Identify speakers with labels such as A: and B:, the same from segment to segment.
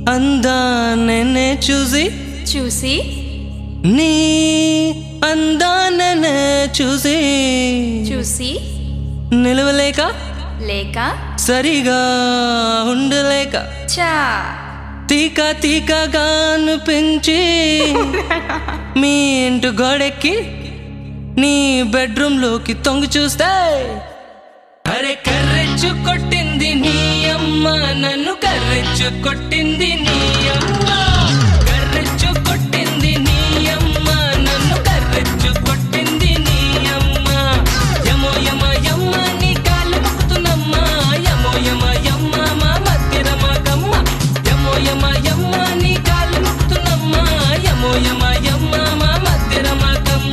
A: అందాన్నే చూసి
B: చూసి
A: నీ అందాన్నే చూసి
B: చూసి
A: నిలవలేక
B: లేక
A: సరిగా ఉండలేక
B: చా
A: తీక తీకగా అనిపించి మీ ఇంటి గోడెక్కి నీ బెడ్రూమ్ లోకి తొంగి చూస్తే అరే కర్రెచ్చు కొట్టింది నీ అమ్మ నన్ను కర్రెచ్చు కొట్టింది నీ అమ్మ కర్రెచ్చు కొట్టింది నీ అమ్మ నన్ను కర్రెచ్చు కొట్టింది నీ అమ్మ యమో యమ యమ్మ నీ కాళ్ళు మొక్కుతున్నమ్మా యమో యమ యమ్మ మా మధ్య రమగమ్మ యమో యమ యమ్మ నీ కాళ్ళు మొక్కుతున్నమ్మా యమో యమ యమ్మ మా మధ్య రమగమ్మ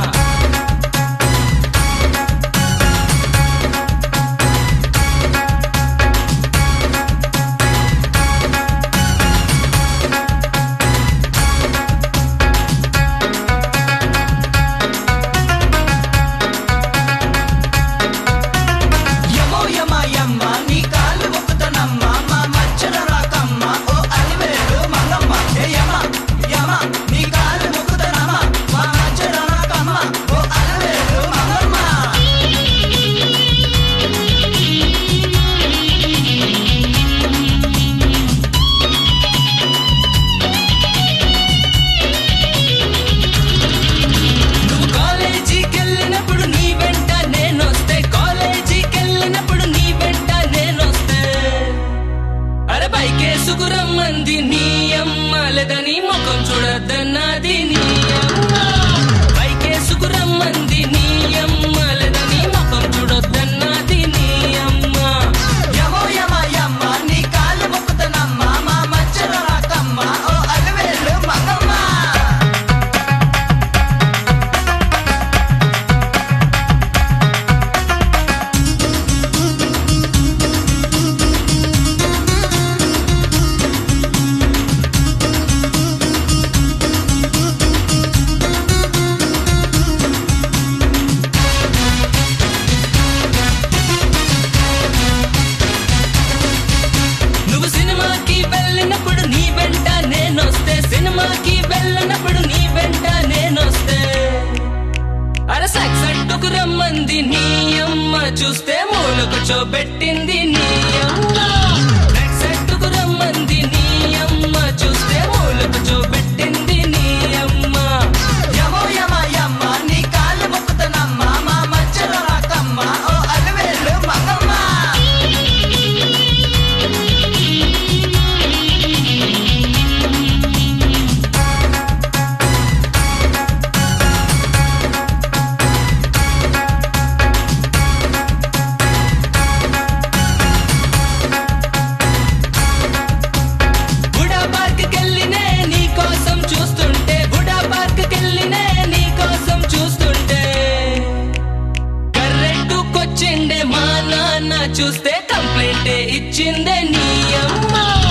C: యమో యమ యమ్మ నీ కాలు మొక్కుతానమ్మ మా మచ్చల రాకమ్మ ఓ అలివేలు మంగమ్మ ఏ యమ యమ నీ కాలు మొక్కుతానమ్మ మా మచ్చల రాకమ్మ ఓ అలివేలు మంగమ్మ
A: నువ్వు కాలేజీకి వెళ్ళినప్పుడు నీ వెంట నేనొస్తే కాలేజీకి వెళ్ళినప్పుడు నీ వెంట నేనొస్తే అరే బైకేసుకు రమ్మంది నీ అమ్మ లేదా నీ ముఖం చూడద్దన్నది నీ అమ్మ బైకేసుకు రమ్మంది నీ అమ్మ లేదా నీ ముఖం చూడొద్దన్నది నీ అమ్మ
C: యమో యమ యమ్మ నీ కాలు మొక్కుతానమ్మ మా మచ్చల రాకమ్మ ఓ అలివేలు మంగమ్మ
A: నువ్వు సినిమాకి వెళ్ళినప్పుడు నీ వెంట నేనొస్తే సినిమాకి వెళ్ళినప్పుడు నీ వెంట నేనొస్తే అరే సెక్స్ అంటుకు రమ్మంది నీ అమ్మ చూస్తే మూలకు చూపెట్టింది నీ అమ్మ సెక్స్ అంటుకు రమ్మంది నీ అమ్మ చూస్తే మూలకు చూపెట్టింది నీ అమ్మ
C: యమో యమ యమ్మ నీ కాలు మొక్కుతానమ్మ మా మచ్చల రాకమ్మ ఓ అలివేలు మంగమ్మ
A: బుడా పార్క్ కెళ్ళినే నీ కోసం చూస్తుంటే బుడా పార్క్ కెళ్ళినే నీ కోసం చూస్తుంటే కర్రెట్టుకొచ్చిండే మా నాన్న చూస్తే కంప్లైంట్ ఇచ్చిందే నీ అమ్మ